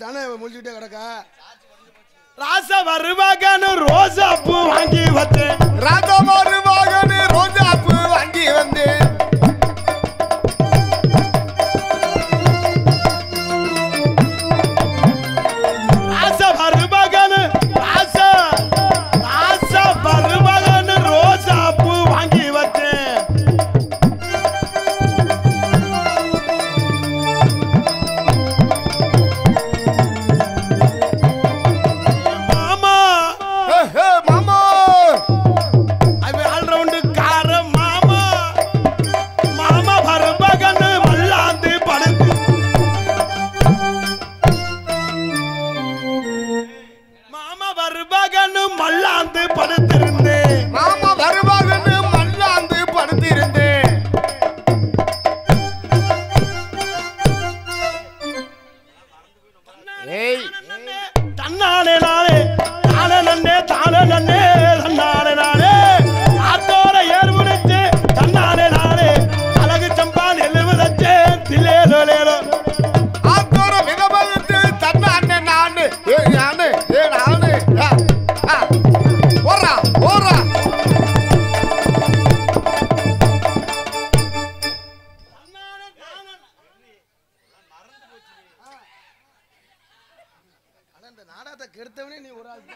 தானே முடிச்சுக்கிட்டே கிடக்கா ராசா வருவாகன்னு ரோசா பூ வாங்கி வச்சேன் ராஜமாறு வாகனு ரோஜாப்பு வாங்கி வந்து ராசா வருவாகன்னு ராசா ராசா வருவாகன்னு ரோசா பூ வாங்கி வச்சேன் மாமா ஹே, ஹே, மாமா அவன் ஆல்ரவுண்டு கார மாமா மாமா வருவாகன்னு மல்லாந்து படுத்து மாமா வருவாகன்னு மல்லாந்து படுத்திருந்தேன் மாமா வருவாகன்னு மல்லாந்து படுத்திருந்தேன் ஏய் தன்னாலே நானே தானே நன்னே தானே நன்னே தன்னாலே நானே ஆத்தோட ஏர் முடிச்சு தன்னாலே நானே அழகு சம்பான் எழுவதச்சே தில்லேலோ லேலோ ஆத்தோர விதமதித்து தன்னானே நானு ஏ நானு ஏ நானு ஆ, ஆ. ஓடுறா ஓடுறா இந்த நாடகத்தை கெடுத்தவனே நீ ஒரு ஆள்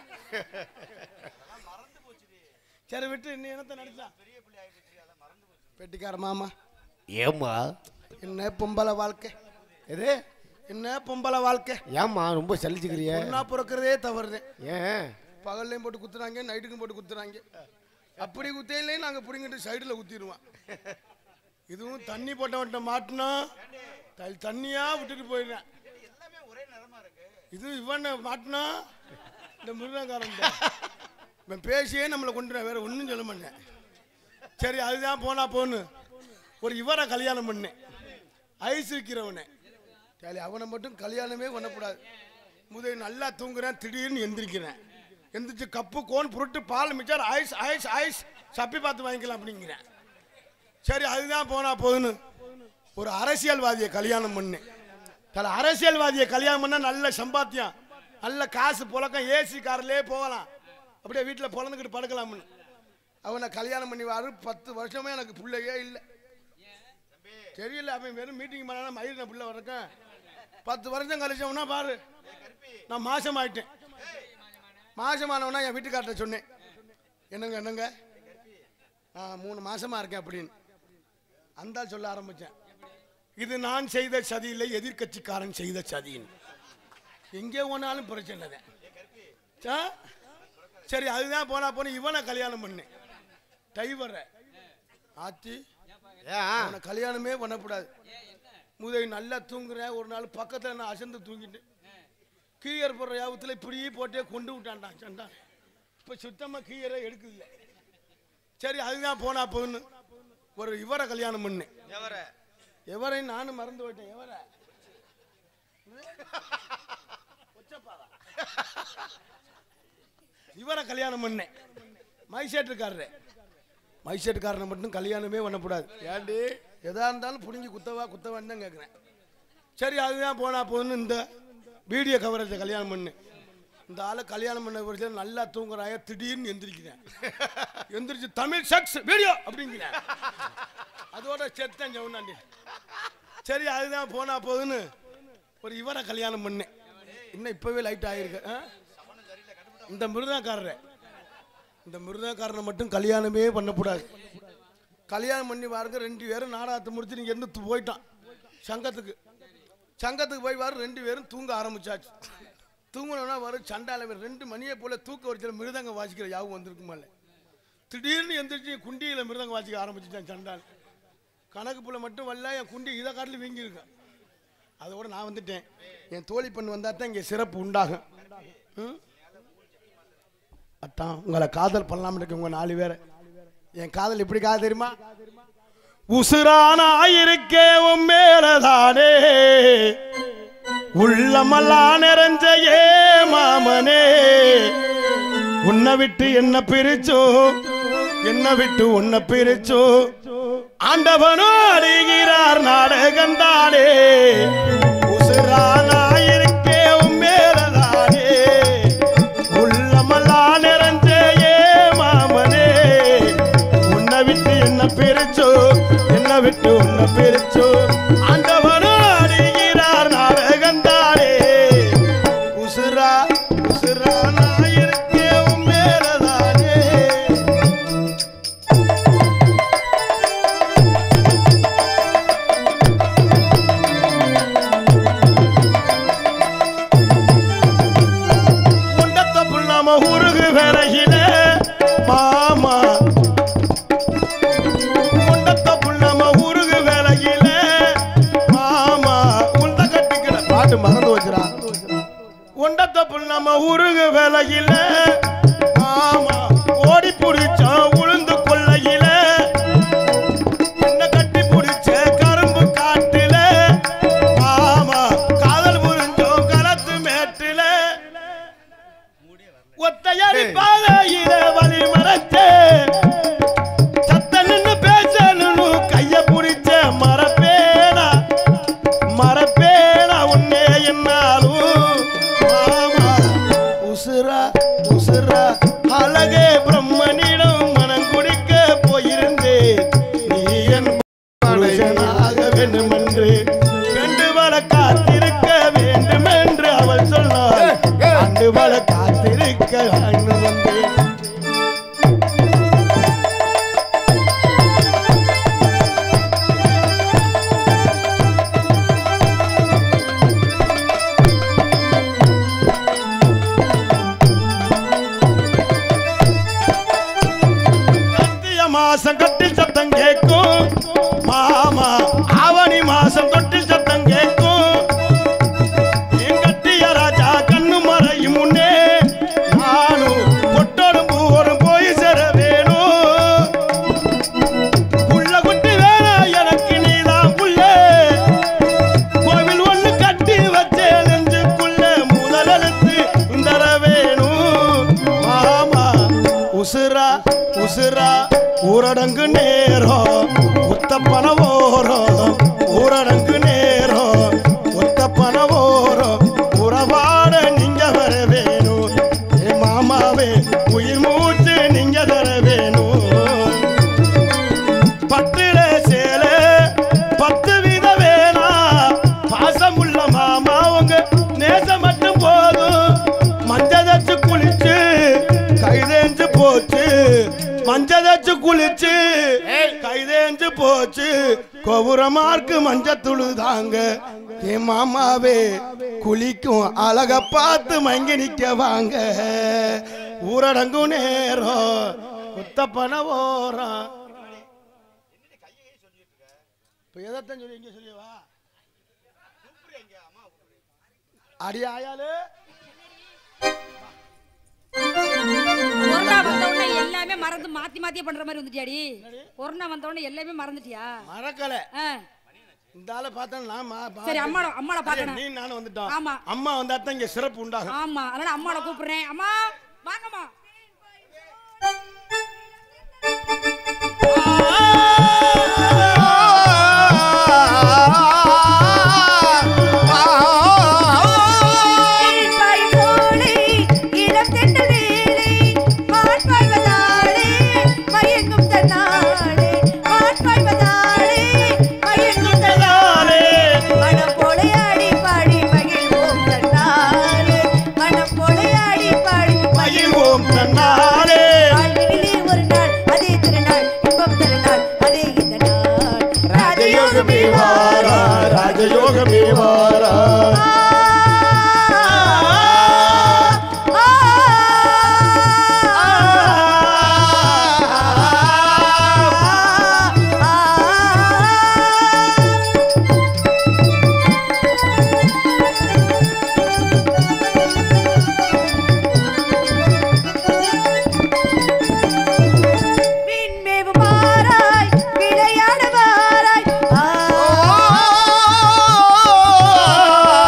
சரி விட்டு நீ என்னத்த நடிச்சா பெட்டிக்கார மாமா ஏம்மா என்ன பொம்பளை வாழ்க்கை எது என்ன பொம்பளை வாழ்க்கை ஏம்மா ரொம்ப சலிச்சுக்கிறிய ஒன்னா பிறக்கிறதே தவறுது ஏன் பகல்லையும் போட்டு குத்துறாங்க நைட்டுக்கும் போட்டு குத்துறாங்க அப்படி குத்தையிலையும் நாங்கள் பிடிங்கிட்டு சைடில் குத்திடுவோம் இதுவும் தண்ணி போட்டவன்ட்ட மாட்டினா த- தண்ணியா விட்டுட்டு போயிடுறேன் இது இவனை மாட்டினா இந்த மிருதங்காரன் தான். இவன் பேசியே நம்மளை கொண்டுறேன் வேற ஒன்றும் சொல்ல மாட்டேன் சரி அதுதான் போனா போன்னு ஒரு இவரை கல்யாணம் பண்ணேன் ஐஸ் விற்கிறவனை சரி அவனை மட்டும் கல்யாணமே பண்ணக்கூடாது முதல் நல்லா தூங்குறேன் திடீர்னு எந்திரிக்கிறேன் எந்திரிச்சு கப்பு கோன் புருட்டு பால் மிச்சார் ஐஸ் ஐஸ் ஐஸ் சப்பி பார்த்து வாங்கிக்கலாம் அப்படிங்கிறேன் சரி அதுதான் போனா போதுன்னு ஒரு அரசியல்வாதியை கல்யாணம் பண்ணேன் தல அரசியல்வாதியை கல்யாணம் பண்ணா நல்ல சம்பாத்தியம் நல்ல காசு புழக்கம் ஏசி கார்லயே போகலாம் அப்படியே வீட்டில் பிறந்துக்கிட்டு படுக்கலாம்னு அவனை கல்யாணம் பண்ணி வாரு பத்து வருஷமே எனக்கு பிள்ளையே இல்லை தெரியல அவன் வெறும் மீட்டிங் பண்ணா மயிரின பிள்ளை வரக்கேன் பத்து வருஷம் கழிச்சவனா பாரு நான் மாசம் ஆயிட்டேன் மாசமானவனா என் வீட்டுக்கார்ட்ட சொன்னேன் என்னங்க என்னங்க ஆ மூணு மாசமா இருக்கேன் அப்படின்னு அந்த ஆள் சொல்ல ஆரம்பிச்சேன் இது நான் செய்த சதி இல்லை எதிர்க்கட்சிக்காரன் செய்த சதின்னு எங்கே போனாலும் பிரச்சனை தான் சா? சரி அதுதான் போனா போன இவனை கல்யாணம் பண்ணேன் டைவரை ஆத்தி ஏன் அவனை கல்யாணமே பண்ணக்கூடாது முதல் நல்லா தூங்குறேன் ஒரு நாள் பக்கத்தில் நான் அசந்து தூங்கிட்டேன் கீயர் போடுற யாபத்தில் இப்படியே போட்டே கொண்டு விட்டான்டான் சண்டா இப்போ சுத்தமாக கீயரை எடுக்குதில்ல சரி அதுதான் போனா போன்னு ஒரு இவரை கல்யாணம் பண்ணேன் எவரையும் நானும் மறந்து போயிட்டேன் எவரை ஒச்சப்பாவா? இவரை கல்யாணம் பண்ணேன் மைசேட்டுக்காரரு மைசேட்டுக்காரனை மட்டும் கல்யாணமே பண்ணக்கூடாது ஏண்டி எதா இருந்தாலும் புடுங்கி குத்தவா குத்தவான்னு தான் கேட்குறேன் சரி அதுதான் போனா போதுன்னு இந்த வீடியோ கவரேஜை கல்யாணம் பண்ணு இந்த ஆளை கல்யாணம் பண்ண வருஷம் நல்லா தூங்குறாங்க திடீர்னு எந்திரிக்கிறேன் எந்திரிச்சு தமிழ் செக்ஸ் வீடியோ அப்படிங்கிறேன் அதோட செத்தேன் ஜவுனாண்டி சரி அதுதான் போனா போதுன்னு ஒரு இவரை கல்யாணம் பண்ணேன் இன்னும் இப்பவே லைட் ஆயிருக்கு ஆ? இந்த மிருதக்காரரை இந்த மிருதக்காரனை மட்டும் கல்யாணமே பண்ணக்கூடாது கல்யாணம் பண்ணி பாருங்க ரெண்டு பேரும் நாடகத்தை முடிச்சு நீங்க இருந்து போயிட்டான் சங்கத்துக்கு சங்கத்துக்கு போய் பாரு ரெண்டு பேரும் தூங்க ஆரம்பிச்சாச்சு தூங்கினோன்னா வரும் சண்டால இவன் ரெண்டு மணியை போல தூக்க வரிசையில் மிருதங்க வாசிக்கிற யாவும் வந்திருக்குமால திடீர்னு எந்திரிச்சு குண்டியில் மிருதங்க வாசிக்க ஆரம்பிச்சுட்டான் சண்டால் கணக்கு புள்ள மட்டும் வரல என் குண்டி இதை காட்டில் வீங்கியிருக்கேன் அதோட நான் வந்துட்டேன் என் தோழி பெண் வந்தால் தான் இங்கே சிறப்பு உண்டாகும் ம்? அத்தான் உங்களை காதல் பண்ணலாம்னு இருக்கு உங்க நாலு பேரை என் காதல் எப்படி காதல் தெரியுமா உசுரான இருக்கே உன் மேலதானே உள்ளமெல்லாம் நிறைஞ்ச ஏ மாமனே உன்னை விட்டு என்ன பிரிச்சோ என்ன விட்டு உன்னை பிரிச்சோ ஆண்டவனோ அடிகிறார் நாடகந்தானே உசுரான இருக்கே உன் பிரிச்சு ஆண்டவனும் அடிகிறார் நாடகந்தாரே உசுரா உசுரா நான் இருக்கேன் உன் மேலதானே முண்டத்த புல்லாம உருகு விலகில மாமா முண்டத்த புல்லாம உருகு விலகில மாமா உண்ட கட்டுக்கிற பாட்டு மறந்து வச்சுரா உண்டத்த புல்லாம உருகு விலகில மாமா ஓடி புடிச்சான் உளுந்து கொள்ளையில என்ன கட்டி புடிச்ச கரும்பு காட்டுல மாமா காதல் புரிஞ்சோம் கலத்து மேட்டுல ஒத்தையடி பாதையில வழி மறைச்சே சத்த நின்னு பேசணும்னு கைய புடிச்ச மரப்பேனா மரப்பேனா உன்னே என்னாலும் மாமா உசுரா உசுரா அழகே பிரம்மனிடம் மனம் குடிக்க போயிருந்தேன் நீ என் மனுஷனாக வேண்டுமென்று ரெண்டு வள காத்திருக்க வேண்டுமென்று அவள் சொன்னாள் ஆண்டு வள காத்திருக்க அண்ணு வந்தேன் கத்திய மாசம் கட்டி சத்தம் கேட்கும் மாமா ஆவணி மாசம் தொட்டி சத்தம் கேட்கும் என் கட்டிய ராஜா கண்ணு மறையும் முன்னே நானும் கொட்டோடும் பூவரும் போய் சேர வேணும் புள்ள குட்டி வேணா எனக்கு நீதான் புள்ளே கோவில் ஒண்ணு கட்டி வச்சே நெஞ்சுக்குள்ள முதல் எழுத்து இந்தர வேணும் மாமா உசுரா உசுரா ஊரடங்கு நேரம் உத்தப்பன ஓரம் ஊரடங்கு நேரம் உத்தப்பன ஓரம் உறவாட நீங்க வர வேணும் ஏ மாமாவே உயிர் மூச்சு நீங்க தர வேணும் பட்டுல சேல பத்து வித வேணா பாசமுள்ள மாமா உங்க நேசம் மட்டும் போதும் மஞ்சள் தச்சு குளிச்சு கைதேஞ்சு போச்சு மஞ்சள் தச்சு குளிச்சு கைதேஞ்சு போச்சு கோபுரமார்க்கு மஞ்சள் துளுதாங்க ஏ மாமாவே குளிக்கும் அழக பார்த்து மங்கி நிக்க வாங்க ஊரடங்கும் நேரம் குத்தப்பன ஓரம் இப்ப எதைத்தான் சொல்லி எங்க சொல்லியவா அடி ஆயாலு கொரோனா வந்த உடனே எல்லாமே மறந்து மாத்தி மாத்தியே பண்ற மாதிரி வந்துட்டியாடி கொரோனா வந்த உடனே எல்லாமே மறந்துட்டியா மறக்கல ஆ, இந்த ஆளை பார்த்தா நான் மா- பா- சரி அம்மாட அம்மாட சரி, பாக்கணும் நீ நானும் வந்துட்டோம் ஆமா. அம்மா வந்தா தான் இங்க சிறப்பு உண்டாகும் ஆமா அதனால அம்மாட கூப்பிடுறேன் அம்மா வாங்கம்மா பாய் போலே இளம் தென்றல் வேலை மான் பாய்வதாலே மயங்கும் தன்னாலே மான் பாய்வதாலே மயங்கும் தன்னாலே மனம் போலே ஆடி பாடி மகிழ்வோம் தன்னாலே மனம் போலே ஆடி பாடி மகிழ்வோம் தன்னாலே வாழ்வினிலே ஒரு நாள் அதே திருநாள் இன்பம் திருநாள் அதே இந்த நாள் ராஜயோகமே வாரா ராஜயோகமே வாரா விண்மேவு மாறாய் விளையாட வாராய் ஆ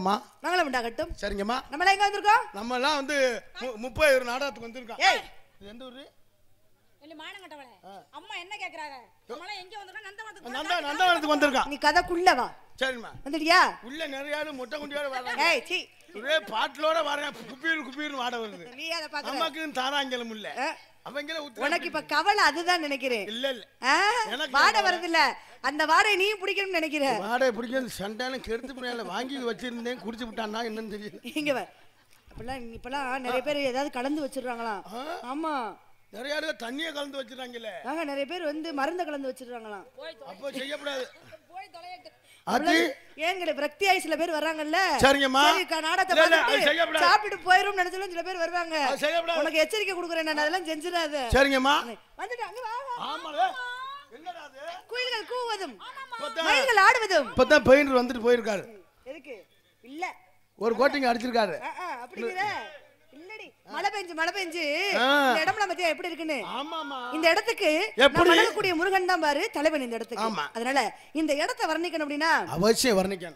உண்டாகட்டும்மா மங்களம் உண்டாகட்டும் சரிங்கம்மா நம்மள எங்க வந்திருக்கோம் நம்ம எல்லாம் வந்து மு- முப்பது ஒரு நாடகத்துக்கு வந்திருக்கோம் ஏய் இது எந்த ஊரு இல்ல மானங்கட்டவளே அம்மா என்ன கேக்குறாங்க நம்மள எங்க வந்திருக்கோம் நந்தவனத்துக்கு நந்தா நந்தவனத்துக்கு வந்திருக்கான் நீ கதைக்குள்ள வா சரிம்மா வந்துட்டியா உள்ள நிறைய ஆளு மொட்டை குண்டியோட வராங்க ஏய் சீ ஒரே பாட்டிலோட வரேன் குப்பீர் குப்பீர்னு வாட வருது நீ அத பாக்குற நமக்கு தாராங்கலம் இல்ல ஆ? அவங்கள ஊத்து உனக்கு இப்ப கவலை அதுதான் நினைக்கிறேன் இல்ல இல்ல ஆ? எனக்கு வாடை கவலை. வருது இல்ல அந்த வாடை நீயும் பிடிக்கணும்னு நினைக்கிற வாடகை பிடிக்க சண்டான கெடுத்து பிள்ளைல வாங்கி வச்சிருந்தேன் குடிச்சு விட்டான்னா என்னன்னு தெரியல இங்க வா அப்பெல்லாம் இப்பெல்லாம் நிறைய பேர் ஏதாவது கலந்து வச்சிடுறாங்களாம் ஆ? ஆமா நிறைய ஆளு தண்ணியை கலந்து வச்சிருக்காங்கல்ல ஆங்க நிறைய பேர் வந்து மருந்த கலந்து வச்சிடுறாங்களாம் அப்போ செய்யக்கூடாது போய் தொலையட்டு அது ஏங்கல விரக்தியாயி சில பேர் வர்றாங்கல்ல சரிங்கம்மா சரி, க- நாடகத்தை இல்ல, இல்ல, அது பார்த்துட்டு செய்யக்கூடாது. சாப்பிட்டு போயிரும் நினைச்சாலும் சில பேர் வருவாங்க அது செய்யக்கூடாது. உனக்கு எச்சரிக்கை கொடுக்குறேன் நான் அதெல்லாம் செஞ்சிடாத சரிங்கம்மா வந்துட்டு அங்க வா வா. ஆமால என்னடா அது குயில்கள் கூவதும் இப்பதான் மயில்கள் ஆடுவதும் இப்பதான் பெயிண்டர் வந்துட்டு போயிருக்காரு எதுக்கு இல்ல ஒரு கோட்டிங் அடிச்சிருக்காரு ஆ, ஆ, அப்படிங்கிற இல்லடி மழை பெஞ்சு மழை பெஞ்சு ஆ. இந்த இடம்லாம் பத்தியா எப்படி இருக்குன்னு ஆமாமா இந்த இடத்துக்கு எப்படி? நான் வணங்கக்கூடிய முருகன் தான் பாரு தலைவன் இந்த இடத்துக்கு ஆமா. அதனால இந்த இடத்தை வர்ணிக்கணும் அப்படின்னா அவசியம் வர்ணிக்கணும்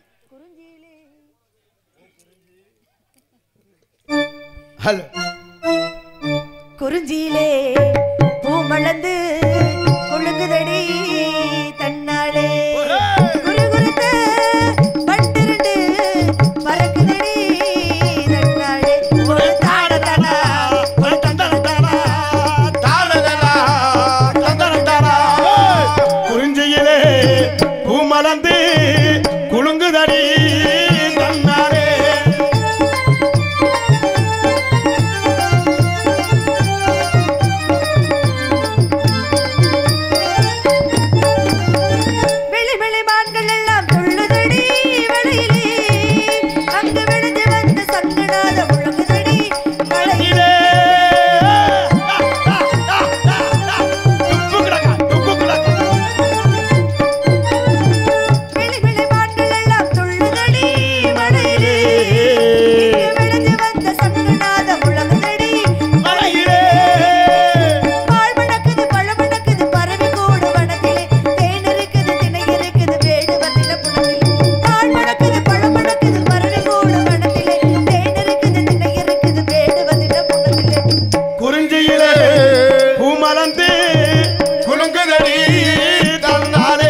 ஹலோ குறிஞ்சியிலே பூமளந்து கொழுங்குதடி தன்னாலே குறுகுறுத்த பட்டிருண்டு பறக்குதடி தன்னாலே ஒரு தாட தாடா ஒரு தண்டன தானா, தாளலலா, தண்டன தானா. குறிஞ்சியிலே பூமலர்ந்து குலுங்குதடி தன்னாலே வெளி வெளி மான்கள் எல்லாம் துள்ளுதடி வழியிலே அங்கு விழுந்து வந்த சங்கடாத முழங்குதடி மழையிலே துப்பு கிடக்கா, துப்பு கிடக்கா. வெளி வெளி மான்கள் எல்லாம் துள்ளுதடி மழையிலே இங்கு விழுந்து வந்த சங்கடாத முழங்குதடி மலையிலே பால் மணக்குது பழம் மணக்குது பறவை கூடு வனத்திலே தேன் இருக்குது திணை இருக்குது வேடு வந்திட புணத்திலே பால் மணக்குது பழம் மணக்குது பறவை கூடு வனத்திலே தேன் இருக்குது திணை இருக்குது வேடு வந்திட புணத்திலே குறிஞ்சியிலே பூமலர்ந்து குலுங்குதடி தன்னாலே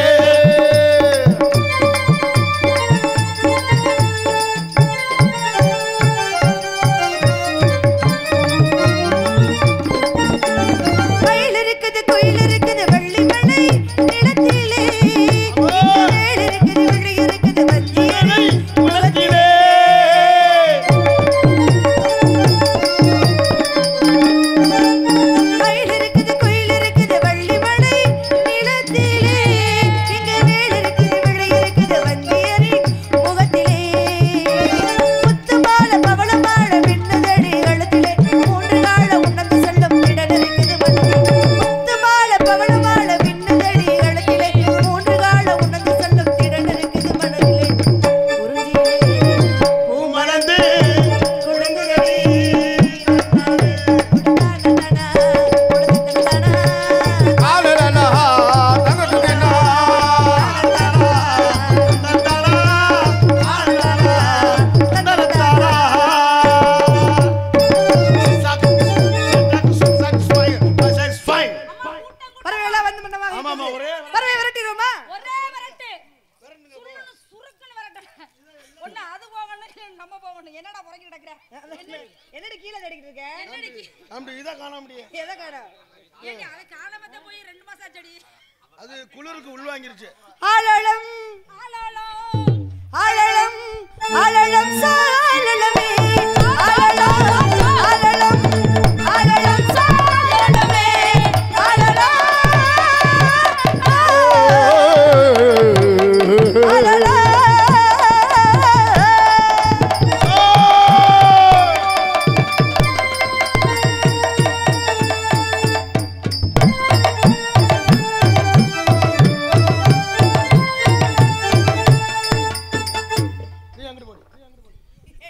மயில் இருக்குது குயில் இருக்குது வெள்ளி மலை நிலத்திலே வேல் இருக்குது விழி இருக்குது வஞ்சியலை உலகத்திலே மயில் இருக்குது குயில் இருக்குது வள்ளி மலை நிலத்திலே இங்கு வேல் இருக்குது விழி இருக்குது வஞ்சியரின் முகத்திலே முத்துமால பவளமால மின்னுதடி கழுத்திலே மூன்று கால உன்னது செல்லும் இடல் இருக்குது மனதிலே முத்துமால பவளமால மின்னுதடி கழுத்திலே மூன்று கால உன்னது செல்லும் திடல் இருக்குது மனதிலே குறிஞ்சியிலே பூமலர்ந்து குழந்தைகளே ஆலலலா, தங்கத்துக்குனா. பறவைகளா வந்து மன்னவா ஆமாமா, ஒரே பறவை விரட்டிடுவோமா ஒரே வரட்டு சுருன்னு சுருக்குன்னு வரட்டு ஒண்ணு அது போகணும் இல்ல நம்ம போகணும் என்னடா புறக்கி கிடக்குற என்னடி கீழே தடிக்கிட்டு இருக்க அப்படி இதை காண முடியும் எதை காணா ஏண்டி அதை காலமத்த போய் ரெண்டு மாசம் ஆச்சடி அது குளிருக்கு உள்வாங்கிருச்சு ஆழலம் ஆளாளோ ஆழலம் ஆழலம் சாழலமே ஆழலம் ஆழலம் ஆழலம் சாழலமே ஆழலம் நீ அங்கிட்டு போடு நீ அங்கிட்டு போடு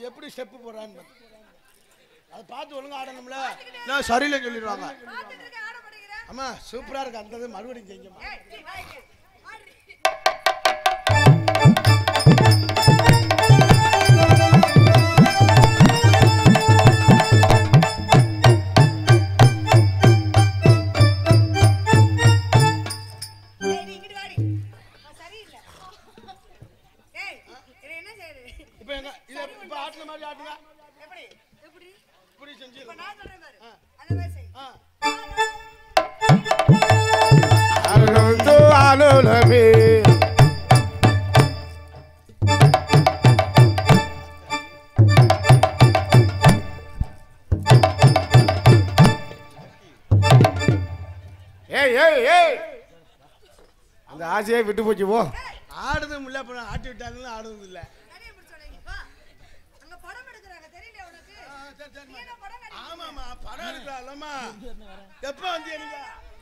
எப்படி ஸ்டெப்பு போடுறான்னு பாரு. அதை பார்த்து ஒழுங்கா ஆடணும்ல நான் சரியில்லைன்னு சொல்லிடுவாங்க பார்த்துட்டு இருக்க, ஆட மாட்டேங்கிற. அம்மா சூப்பரா இருக்கு அந்த இது மறுபடியும் செஞ்சம்மா ஏய், சீ, வாய்க்கு. ஆடு. ஏய், நீ இங்கிட்டு வாடி. அவன் சரியில்லை. ஏய், இதை என்ன செய்யுது? இப்போ எங்க இதை இப்போ ஆட்டின மாதிரி ஆட்டுங்க எப்படி? எப்படி? இப்படி செஞ்சு இப்ப நான் சொல்றேன் பாரு. அந்த மாதிரி செய். ஆ அருளுந்து அலுலமே ஏய் ஏய் ஏய் அந்த ஆசையை விட்டு போச்சு போ ஆடுது முடியல அப்புறம் ஆட்டி விட்டாலும் ஆடுறது இல்லை தனியா பிடிச்சோனே, இங்க வா. அங்க படம் எடுக்கறாங்க, தெரியலையா உனக்கு? நீ என்ன படம் நடி- ஆமாம்மா படம் எடுக்கலாம்மா எப்போ வந்து நீங்க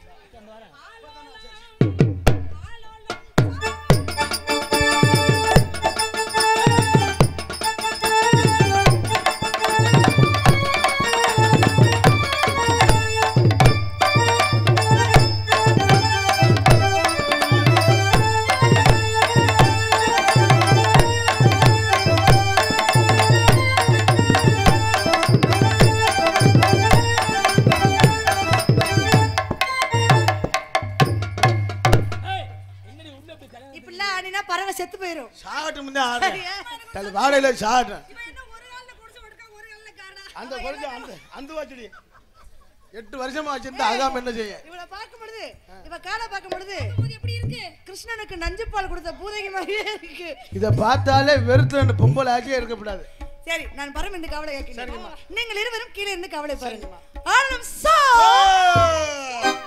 இப்படிலாம் ஆடினா பறவை செத்து போயிரும் சாகட்டும் முன்னே ஆடுறேன் தலை வாடையில சாகட்டும் இவன் என்ன ஒரு கால்ல குடிச்சு கொடுக்க ஒரு கால்ல காரா அந்த குறைஞ்ச அந்த அந்த வச்சடி எட்டு வருஷமா வச்சிருந்தா அதான் என்ன செய்ய இவளை பார்க்கும் பொழுது இவ காலை பார்க்கும் பொழுது எப்படி இருக்கு கிருஷ்ணனுக்கு நஞ்சு பால் கொடுத்த பூதகி மாதிரியே இருக்கு இதை பார்த்தாலே வெறுத்து ரெண்டு பொம்பளை ஆக்கியே இருக்கக்கூடாது சரி நான் பரம் என்று கவலை கேட்கிறேன் நீங்கள் இருவரும் கீழே இருந்து கவலை பாருங்க ஆனந்தம் சா ஆ!